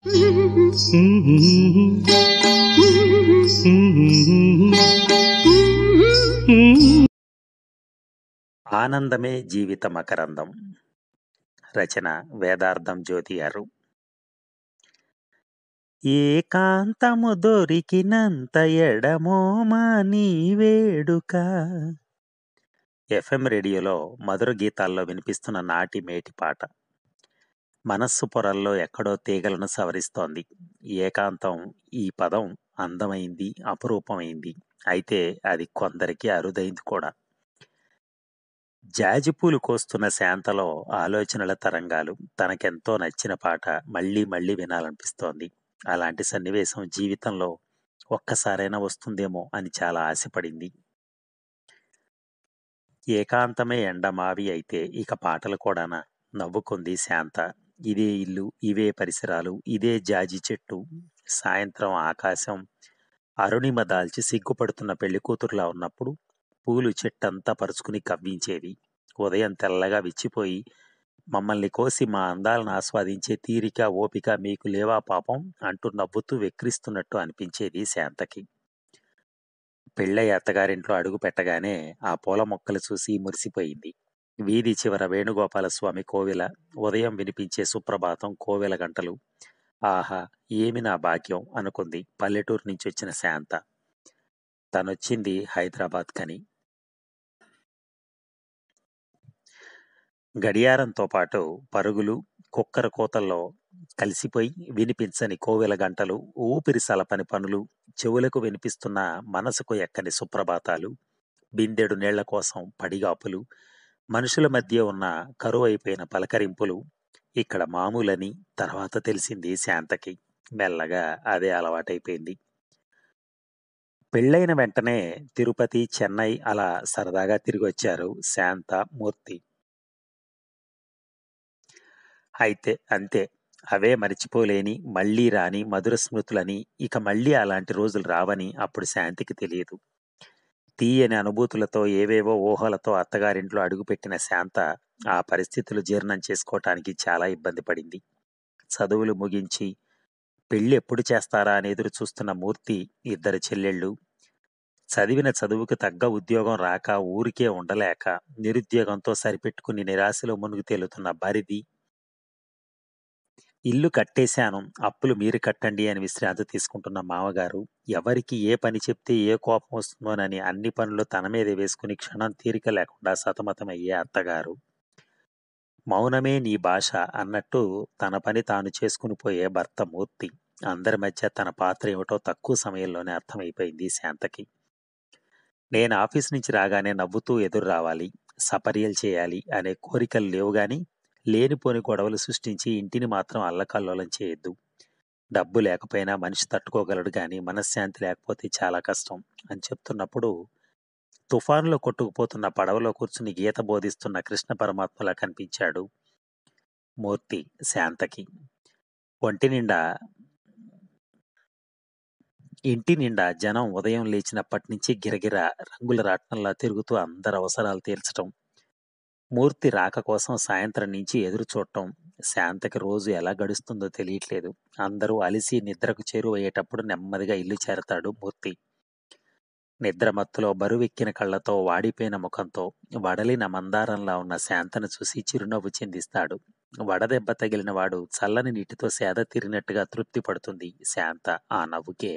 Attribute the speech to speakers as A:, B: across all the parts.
A: ఆనందమే జీవిత మకరందం రచన వేదార్థం జ్యోతి గారు ఏకాంతము దొరికినంత ఎడమోమా నీ వేడుక ఎఫ్ఎం రేడియోలో మధుర గీతాల్లో వినిపిస్తున్న నాటి మేటి పాట మనస్సు పొరల్లో ఎక్కడో తీగలను సవరిస్తోంది ఏకాంతం ఈ పదం అందమైంది అపురూపమైంది అయితే అది కొందరికి అరుదైంది కూడా జాజిపూలు కోస్తున్న శాంతలో ఆలోచనల తరంగాలు తనకెంతో నచ్చిన పాట మళ్ళీ మళ్ళీ వినాలనిపిస్తోంది అలాంటి సన్నివేశం జీవితంలో ఒక్కసారైనా వస్తుందేమో అని చాలా ఆశపడింది ఏకాంతమే ఎండమావి అయితే ఇక పాటలు కూడానా నవ్వుకుంది శాంత ఇదే ఇల్లు ఇవే పరిసరాలు ఇదే జాజి చెట్టు సాయంత్రం ఆకాశం అరుణిమ దాల్చి సిగ్గుపడుతున్న పెళ్లి కూతురులా ఉన్నప్పుడు పూలు చెట్టంతా పరుచుకుని కవ్వించేవి ఉదయం తెల్లగా విచ్చిపోయి మమ్మల్ని కోసి మా అందాలను ఆస్వాదించే తీరిక ఓపిక మీకు లేవా పాపం అంటూ నవ్వుతూ వెక్కిరిస్తున్నట్టు అనిపించేది శాంతకి పెళ్ళై అత్తగారింట్లో అడుగు పెట్టగానే ఆ పూల మొక్కలు చూసి మురిసిపోయింది వీధి చివర వేణుగోపాల స్వామి కోవిల ఉదయం వినిపించే సుప్రభాతం కోవెల గంటలు ఆహా ఏమి నా భాగ్యం అనుకుంది పల్లెటూరు నుంచి వచ్చిన శాంత తనొచ్చింది హైదరాబాద్ కని గడియారంతో పాటు పరుగులు కుక్కర కోతల్లో కలిసిపోయి వినిపించని కోవెల గంటలు ఊపిరి సలపని పనులు చెవులకు వినిపిస్తున్న మనసుకు ఎక్కని సుప్రభాతాలు బిందెడు నీళ్ల కోసం పడిగాపులు మనుషుల మధ్య ఉన్న కరువైపోయిన పలకరింపులు ఇక్కడ మామూలని తర్వాత తెలిసింది శాంతకి మెల్లగా అదే అలవాటైపోయింది పెళ్ళైన వెంటనే తిరుపతి చెన్నై అలా సరదాగా తిరిగి వచ్చారు శాంత మూర్తి అయితే అంతే అవే మరిచిపోలేని మళ్ళీ రాని మధుర స్మృతులని ఇక మళ్ళీ అలాంటి రోజులు రావని అప్పుడు శాంతికి తెలియదు తీయని అనుభూతులతో ఏవేవో ఊహలతో అత్తగారింట్లో అడుగుపెట్టిన శాంత ఆ పరిస్థితులు జీర్ణం చేసుకోవటానికి చాలా ఇబ్బంది పడింది చదువులు ముగించి పెళ్లి ఎప్పుడు చేస్తారా అని ఎదురు చూస్తున్న మూర్తి ఇద్దరు చెల్లెళ్ళు చదివిన చదువుకు తగ్గ ఉద్యోగం రాక ఊరికే ఉండలేక నిరుద్యోగంతో సరిపెట్టుకుని నిరాశలో మునుగు తేలుతున్న బరిది ఇల్లు కట్టేశాను అప్పులు మీరు కట్టండి అని విశ్రాంతి తీసుకుంటున్న మామగారు ఎవరికి ఏ పని చెప్తే ఏ కోపం వస్తుందోనని అన్ని పనులు తన మీదే వేసుకుని క్షణం తీరిక లేకుండా సతమతమయ్యే అత్తగారు మౌనమే నీ భాష అన్నట్టు తన పని తాను చేసుకుని పోయే భర్త మూర్తి అందరి మధ్య తన పాత్ర ఏమిటో తక్కువ సమయంలోనే అర్థమైపోయింది శాంతకి నేను ఆఫీస్ నుంచి రాగానే నవ్వుతూ ఎదురు రావాలి సపర్యలు చేయాలి అనే కోరికలు లేవు గాని లేనిపోని గొడవలు సృష్టించి ఇంటిని మాత్రం అల్లకల్లోలం చేయొద్దు డబ్బు లేకపోయినా మనిషి తట్టుకోగలడు కానీ మనశ్శాంతి లేకపోతే చాలా కష్టం అని చెప్తున్నప్పుడు తుఫానులో కొట్టుకుపోతున్న పడవలో కూర్చుని గీత బోధిస్తున్న కృష్ణ పరమాత్మలా కనిపించాడు మూర్తి శాంతకి ఒంటి నిండా ఇంటి నిండా జనం ఉదయం లేచినప్పటి నుంచి గిరగిర రంగుల రాట్నంలా తిరుగుతూ అందరి అవసరాలు తీర్చటం మూర్తి రాక కోసం సాయంత్రం నుంచి ఎదురు చూడటం శాంతకి రోజు ఎలా గడుస్తుందో తెలియట్లేదు అందరూ అలిసి నిద్రకు చేరువయ్యేటప్పుడు నెమ్మదిగా ఇల్లు చేరతాడు మూర్తి నిద్ర మత్తులో బరువెక్కిన కళ్ళతో వాడిపోయిన ముఖంతో వడలిన మందారంలా ఉన్న శాంతను చూసి చిరునవ్వు చెందిస్తాడు వడదెబ్బ తగిలిన వాడు చల్లని నీటితో సేద తీరినట్టుగా తృప్తి పడుతుంది శాంత ఆ నవ్వుకే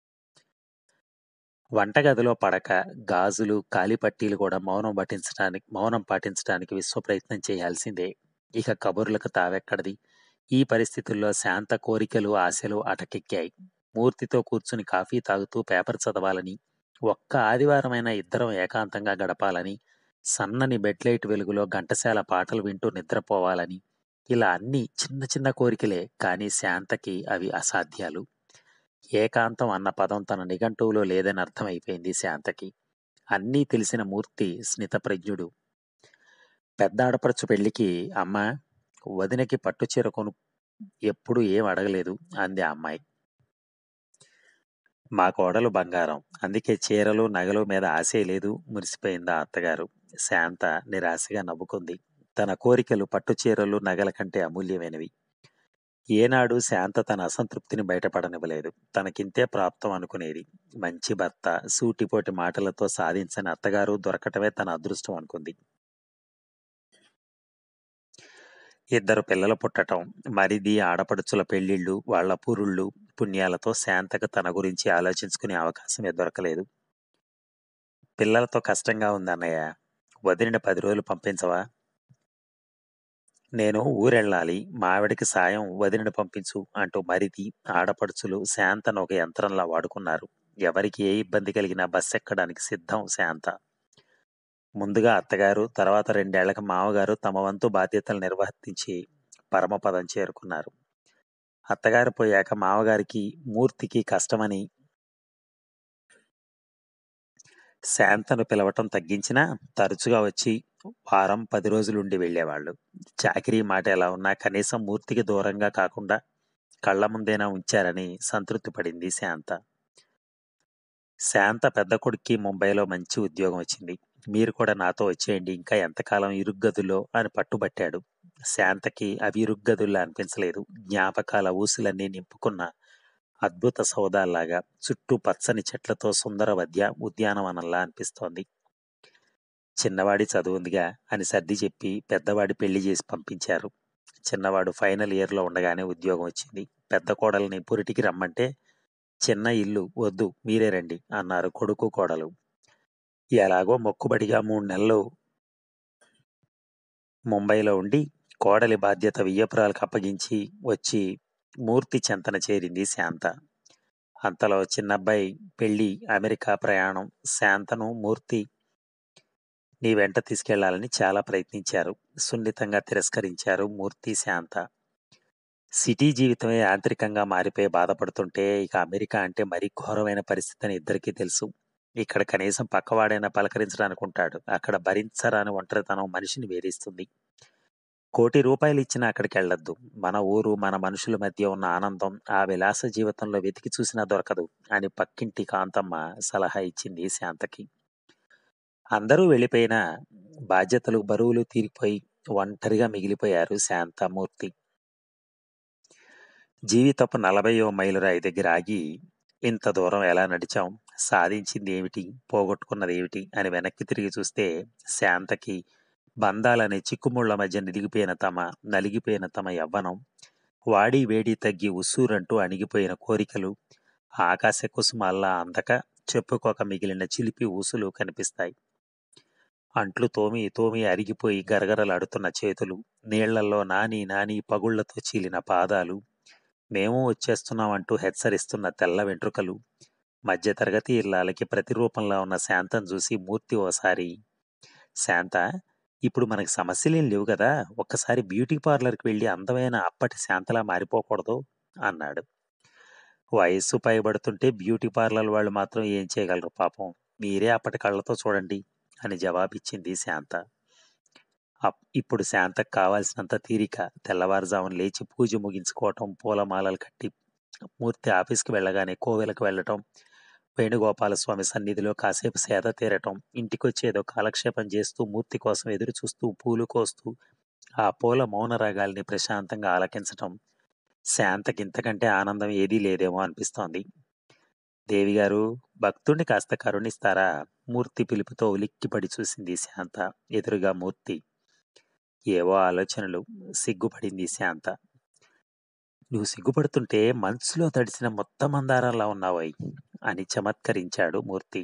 A: వంటగదిలో పడక గాజులు కాలిపట్టీలు కూడా మౌనం పఠించడానికి మౌనం పాటించడానికి విశ్వ ప్రయత్నం చేయాల్సిందే ఇక కబుర్లకు తావెక్కడిది ఈ పరిస్థితుల్లో శాంత కోరికలు ఆశలు అటకెక్కాయి మూర్తితో కూర్చుని కాఫీ తాగుతూ పేపర్ చదవాలని ఒక్క ఆదివారమైన ఇద్దరం ఏకాంతంగా గడపాలని సన్నని బెడ్లైట్ వెలుగులో ఘంటసాల పాటలు వింటూ నిద్రపోవాలని ఇలా అన్ని చిన్న చిన్న కోరికలే కానీ శాంతకి అవి అసాధ్యాలు ఏకాంతం అన్న పదం తన నిఘంటువులో లేదని అర్థమైపోయింది శాంతకి అన్నీ తెలిసిన మూర్తి స్మితప్రజ్ఞుడు పెద్ద ఆడపడుచు పెళ్లికి అమ్మ వదినకి పట్టుచీర కొను ఎప్పుడు ఏం అడగలేదు అంది ఆ అమ్మాయి మా కోడలు బంగారం అందుకే చీరలు నగలు మీద ఆశే లేదు మురిసిపోయింది ఆ అత్తగారు శాంత నిరాశగా నవ్వుకుంది తన కోరికలు పట్టు చీరలు నగల కంటే అమూల్యమైనవి ఏనాడు శాంత తన అసంతృప్తిని బయటపడనివ్వలేదు. తనకింతే ప్రాప్తం అనుకునేది. మంచి భర్త, సూటిపోటి మాటలతో సాధించని అత్తగారు దొరకటమే తన అదృష్టం అనుకుంది. ఇద్దరు పిల్లలు పుట్టటం, మరిది, ఆడపడుచుల పెళ్ళిళ్ళు, వాళ్ళ పురుళ్ళు, పుణ్యాలతో శాంతకు తన గురించి ఆలోచించుకునే అవకాశమే దొరకలేదు. పిల్లలతో కష్టంగా ఉందన్నయ్య. వదినని పది రోజులు పంపించవా? నేను ఊరెళ్ళాలి. మా ఆవిడకి సాయం వదినని పంపించు అంటూ మరిది, ఆడపడుచులు శాంతను ఒక యంత్రంలా వాడుకున్నారు. ఎవరికి ఏ ఇబ్బంది కలిగినా బస్సెక్కడానికి సిద్ధం శాంత. ముందుగా అత్తగారు, తర్వాత రెండేళ్లకు మామగారు తమ వంతు బాధ్యతలు నిర్వర్తించి పరమపదం చేరుకున్నారు. అత్తగారు పోయాక మామగారికి, మూర్తికి కష్టమని శాంతను పిలవటం తగ్గించినా తరచుగా వచ్చి వారం, పది రోజులుండి వెళ్ళేవాళ్ళు. చాకిరీ మాట ఎలా ఉన్నా కనీసం మూర్తికి దూరంగా కాకుండా కళ్ళ ముందేనా ఉంచారని సంతృప్తి పడింది శాంత. శాంత పెద్ద కొడుక్కి ముంబైలో మంచి ఉద్యోగం వచ్చింది. మీరు కూడా నాతో వచ్చేయండి ఇంకా ఎంతకాలం ఇరుగ్గదుల్లో అని పట్టుబట్టాడు. శాంతకి అవి ఇరుగ్గదుల్లా అనిపించలేదు. జ్ఞాపకాల ఊసులన్నీ నింపుకున్న అద్భుత సౌధాల్లాగా చుట్టూ పచ్చని చెట్లతో సుందర వద్య ఉద్యానవనంలా అనిపిస్తోంది. చిన్నవాడి చదువుందిగా అని సర్ది చెప్పి పెద్దవాడి పెళ్లి చేసి పంపించారు. చిన్నవాడు ఫైనల్ ఇయర్లో ఉండగానే ఉద్యోగం వచ్చింది. పెద్ద కోడల్ని పురిటికి రమ్మంటే చిన్న ఇల్లు వద్దు మీరే రండి అన్నారు కొడుకు కోడలు. ఎలాగో మొక్కుబడిగా మూడు నెలలు ముంబైలో ఉండి కోడలి బాధ్యత వియ్యపురాలకు అప్పగించి వచ్చి మూర్తి చెంతన చేరింది శాంత. అంతలో చిన్నబ్బాయి పెళ్లి, అమెరికా ప్రయాణం శాంతను మూర్తి నీ వెంట తీసుకెళ్లాలని చాలా ప్రయత్నించారు. సున్నితంగా తిరస్కరించారు మూర్తి, శాంత. సిటీ జీవితమే యాంత్రికంగా మారిపోయి బాధపడుతుంటే ఇక అమెరికా అంటే మరీ ఘోరమైన పరిస్థితి ఇద్దరికీ తెలుసు. ఇక్కడ కనీసం పక్కవాడైనా పలకరించడానికి ఉంటాడు. అక్కడ భరించరాని ఒంటరితనం మనిషిని వేధిస్తుంది. కోటి రూపాయలిచ్చినా అక్కడికెళ్ళొద్దు. మన ఊరు, మన మనుషుల మధ్య ఉన్న ఆనందం ఆ విలాస జీవితంలో వెతికి చూసినా దొరకదు అని పక్కింటి కాంతమ్మ సలహా ఇచ్చింది శాంతకి. అందరూ వెళ్ళిపోయినా బాధ్యతలు, బరువులు తీరిపోయి ఒంటరిగా మిగిలిపోయారు శాంత, మూర్తి. జీవితపు నలభయ్యో మైలురాయి దగ్గర ఆగి ఇంత దూరం ఎలా నడిచాం? సాధించింది ఏమిటి? పోగొట్టుకున్నదేమిటి? అని వెనక్కి తిరిగి చూస్తే శాంతకి బంధాలనే చిక్కుముళ్ల మధ్య నిదిగిపోయిన తమ నలిగిపోయిన తమ యవ్వనం, వాడి వేడి తగ్గి ఉస్సూరంటూ అణిగిపోయిన కోరికలు, ఆకాశ కుసుమాల్లా అందక చెప్పుకోక మిగిలిన చిలిపి ఊసులు కనిపిస్తాయి. అంట్లు తోమి తోమి అరిగిపోయి గరగరలాడుతున్న చేతులు, నీళ్లల్లో నాని నాని పగుళ్లతో చీలిన పాదాలు, మేము వచ్చేస్తున్నాం అంటూ హెచ్చరిస్తున్న తెల్ల వెంట్రుకలు, మధ్యతరగతి ఇల్లాలకి ప్రతిరూపంలా ఉన్న శాంతను చూసి మూర్తి ఓసారి శాంత ఇప్పుడు మనకి సమస్యలేం లేవు కదా ఒక్కసారి బ్యూటీ పార్లర్కి వెళ్ళి అందమైన అప్పటి శాంతలా మారిపోకూడదు అన్నాడు వయస్సు పైబడుతుంటే బ్యూటీ పార్లర్ వాళ్ళు మాత్రం ఏం చేయగలరు పాపం మీరే అప్పటి కళ్ళతో చూడండి అని జవాబిచ్చింది శాంత అప్- ఇప్పుడు శాంతకు కావాల్సినంత తీరిక తెల్లవారుజామున లేచి పూజ ముగించుకోవటం పూలమాలలు కట్టి మూర్తి ఆఫీస్కి వెళ్ళగానే కోవెలకు వెళ్ళటం వేణుగోపాల స్వామి సన్నిధిలో కాసేపు సేద తీరటం ఇంటికొచ్చి ఏదో కాలక్షేపం చేస్తూ మూర్తి కోసం ఎదురు చూస్తూ పూలు కోస్తూ ఆ పూల మౌన రాగాల్ని ప్రశాంతంగా ఆలకించటం శాంతకి ఇంతకంటే ఆనందం ఏదీ లేదేమో అనిపిస్తోంది దేవి గారు భక్తుణ్ణి కాస్త కరుణిస్తారా మూర్తి పిలుపుతో ఉలిక్కిపడి చూసింది శాంత ఎదురుగా మూర్తి ఏవో ఆలోచనలు సిగ్గుపడింది శాంత నువ్వు సిగ్గుపడుతుంటే మనసులో తడిసిన మొత్తం మందారంలా ఉన్నావోయ్ అని చమత్కరించాడు మూర్తి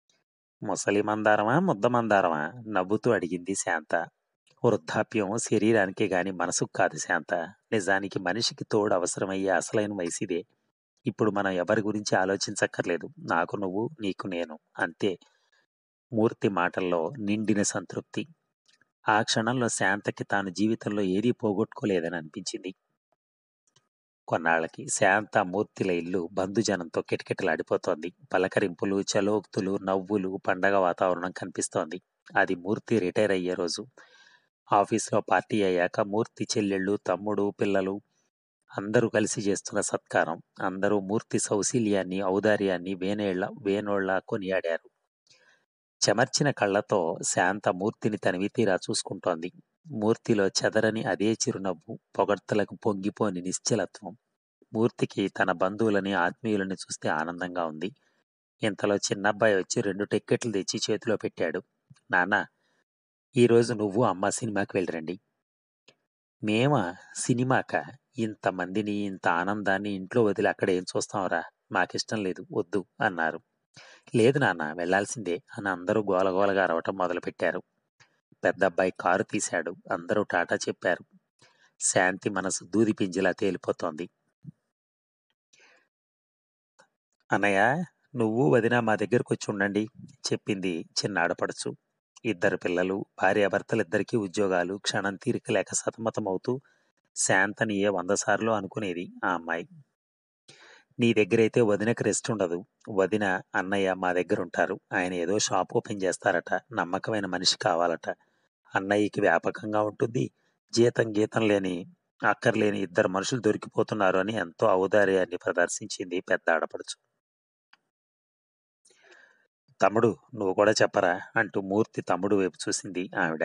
A: ముసలి మందారమా ముద్ద మందారమా నవ్వుతూ అడిగింది శాంత వృద్ధాప్యం శరీరానికే గాని మనసుకు కాదు శాంత నిజానికి మనిషికి తోడు అవసరమయ్యే అసలైన వయసు ఇదే ఇప్పుడు మనం ఎవరి గురించి ఆలోచించక్కర్లేదు నాకు నువ్వు నీకు నేను అంతే మూర్తి మాటల్లో నిండిన సంతృప్తి ఆ క్షణంలో శాంతకి తాను జీవితంలో ఏదీ పోగొట్టుకోలేదని అనిపించింది కొన్నాళ్ళకి శాంత మూర్తిల ఇల్లు బంధుజనంతో కిటకిటలాడిపోతోంది పలకరింపులు చలోక్తులు నవ్వులు పండగ వాతావరణం కనిపిస్తోంది అది మూర్తి రిటైర్ అయ్యే రోజు ఆఫీస్లో పార్టీ అయ్యాక మూర్తి చెల్లెళ్ళు తమ్ముడు పిల్లలు అందరూ కలిసి చేస్తున్న సత్కారం అందరూ మూర్తి సౌశీల్యాన్ని ఔదార్యాన్ని వేనేళ్ల వేనోళ్ల కొనియాడారు చెమర్చిన కళ్ళతో శాంత మూర్తిని తనివి తీరా చూసుకుంటోంది మూర్తిలో చెదరని అదే చిరునవ్వు పొగడ్తలకు పొంగిపోని నిశ్చలత్వం మూర్తికి తన బంధువులని ఆత్మీయులని చూస్తే ఆనందంగా ఉంది ఇంతలో చిన్నబ్బాయి వచ్చి రెండు టిక్కెట్లు తెచ్చి చేతిలో పెట్టాడు నాన్న ఈరోజు నువ్వు అమ్మ సినిమాకి వెళ్ళిరండి మేమా సినిమాక ఇంతమందిని ఇంత ఆనందాన్ని ఇంట్లో వదిలి అక్కడ ఏం చూస్తాంరా మాకిష్టం లేదు వద్దు అన్నారు లేదు నాన్న వెళ్లాల్సిందే అని అందరూ గోలగోలగా అరవటం మొదలుపెట్టారు పెద్ద అబ్బాయి కారు తీశాడు అందరూ టాటా చెప్పారు శాంతి మనసు దూది పింజిలా తేలిపోతోంది అన్నయ్య నువ్వు వదిన మా దగ్గరకు వచ్చి ఉండండి చెప్పింది చిన్న ఆడపడుచు ఇద్దరు పిల్లలు భార్యాభర్తలిద్దరికీ ఉద్యోగాలు క్షణం తీరిక లేక సతమతమవుతూ శాంతని ఏ వంద సార్లు అనుకునేది ఆ అమ్మాయి నీ దగ్గరైతే వదినకి రెస్ట్ ఉండదు వదిన అన్నయ్య మా దగ్గర ఉంటారు ఆయన ఏదో షాప్ ఓపెన్ చేస్తారట నమ్మకమైన మనిషి కావాలట అన్నయ్యకి వ్యాపకంగా ఉంటుంది జీతం గీతం లేని అక్కర్లేని ఇద్దరు మనుషులు దొరికిపోతున్నారు అని ఎంతో ఔదార్యాన్ని ప్రదర్శించింది పెద్ద ఆడపడుచు తమ్ముడు నువ్వు కూడా చెప్పరా అంటూ మూర్తి తమ్ముడు వైపు చూసింది ఆవిడ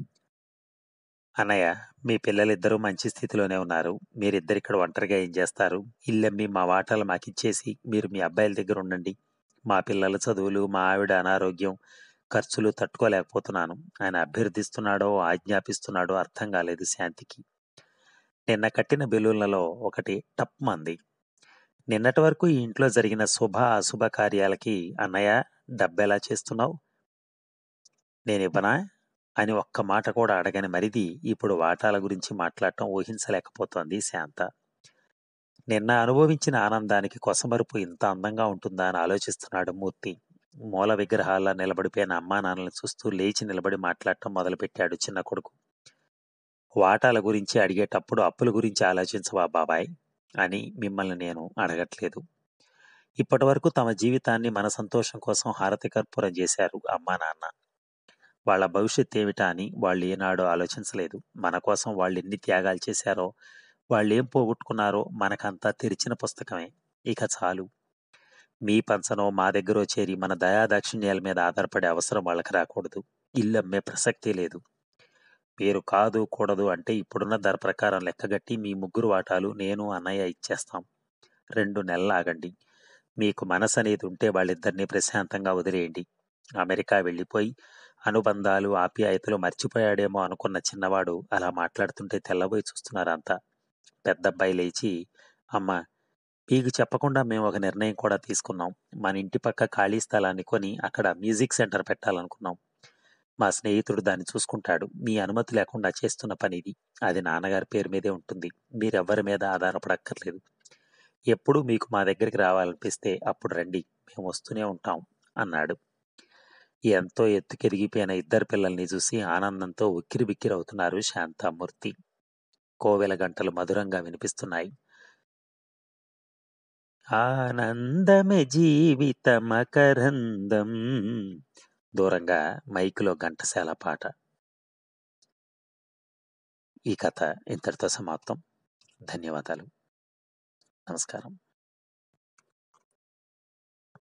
A: అన్నయ్య మీ పిల్లలిద్దరూ మంచి స్థితిలోనే ఉన్నారు మీరిద్దరు ఇక్కడ ఒంటరిగా ఏం చేస్తారు ఇల్లమ్మి మా వాటాలు మాకిచ్చేసి మీరు మీ అబ్బాయిల దగ్గర ఉండండి మా పిల్లల చదువులు మా ఆవిడ అనారోగ్యం ఖర్చులు తట్టుకోలేకపోతున్నాను ఆయన అభ్యర్థిస్తున్నాడో ఆజ్ఞాపిస్తున్నాడో అర్థం కాలేదు శాంతికి నిన్న కట్టిన బెలూన్లలో ఒకటి టప్ మంది నిన్నటి వరకు ఈ ఇంట్లో జరిగిన శుభ అశుభ కార్యాలకి అన్నయ్య డబ్బెలా చేస్తున్నావు నేను ఇవ్వనా అని ఒక్క మాట కూడా అడగని మరిది ఇప్పుడు వాటాల గురించి మాట్లాడటం ఊహించలేకపోతోంది శాంత నిన్న అనుభవించిన ఆనందానికి కొసమరుపు ఇంత అందంగా ఉంటుందా అని ఆలోచిస్తున్నాడు మూర్తి మూల విగ్రహాల్లో నిలబడిపోయిన అమ్మా నాన్నలను చూస్తూ లేచి నిలబడి మాట్లాడటం మొదలుపెట్టాడు చిన్న కొడుకు వాటాల గురించి అడిగేటప్పుడు అప్పుల గురించి ఆలోచించవా బాబాయ్ అని మిమ్మల్ని నేను అడగట్లేదు ఇప్పటి వరకు తమ జీవితాన్ని మన సంతోషం కోసం హారతి కర్పూరం చేశారు అమ్మా నాన్న వాళ్ళ భవిష్యత్ ఏమిటా అని వాళ్ళు ఏనాడో ఆలోచించలేదు మన కోసం వాళ్ళు ఎన్ని త్యాగాలు చేశారో వాళ్ళు ఏం పోగొట్టుకున్నారో మనకంతా తెరిచిన పుస్తకమే ఇక చాలు మీ పంచనో మా దగ్గరో చేరి మన దయాదాక్షిణ్యాల మీద ఆధారపడే అవసరం వాళ్ళకి రాకూడదు ఇల్లు అమ్మే ప్రసక్తే లేదు మీరు కాదు కూడదు అంటే ఇప్పుడున్న ధర ప్రకారం లెక్కగట్టి మీ ముగ్గురు వాటాలు నేను అన్నయ్య ఇచ్చేస్తాం రెండు నెలలు ఆగండి మీకు మనసు అనేది ఉంటే వాళ్ళిద్దరినీ ప్రశాంతంగా వదిలేయండి అమెరికా వెళ్ళిపోయి అనుబంధాలు ఆప్యాయతలు మర్చిపోయాడేమో అనుకున్న చిన్నవాడు అలా మాట్లాడుతుంటే తెల్లబోయి చూస్తున్నారంతా పెద్దబ్బాయి లేచి అమ్మ మీకు చెప్పకుండా మేము ఒక నిర్ణయం కూడా తీసుకున్నాం మన ఇంటి పక్క ఖాళీ స్థలాన్ని కొని అక్కడ మ్యూజిక్ సెంటర్ పెట్టాలనుకున్నాం మా స్నేహితుడు దాన్ని చూసుకుంటాడు మీ అనుమతి లేకుండా చేస్తున్న పని ఇది అది నాన్నగారి పేరు మీదే ఉంటుంది మీరెవ్వరి మీద ఆధారపడక్కర్లేదు ఎప్పుడు మీకు మా దగ్గరికి రావాలనిపిస్తే అప్పుడు రండి మేము వస్తూనే ఉంటాం అన్నాడు ఎంతో ఎత్తుకెదిగిపోయిన ఇద్దరు పిల్లల్ని చూసి ఆనందంతో ఉక్కిరి బిక్కిరవుతున్నారు శాంతామూర్తి కోవెల గంటలు మధురంగా వినిపిస్తున్నాయి ఆనందమే జీవితమకరందం దూరంగా మైకులో ఘంటసాల పాట ఈ కథ ఇంతటితో సమాప్తం ధన్యవాదాలు నమస్కారం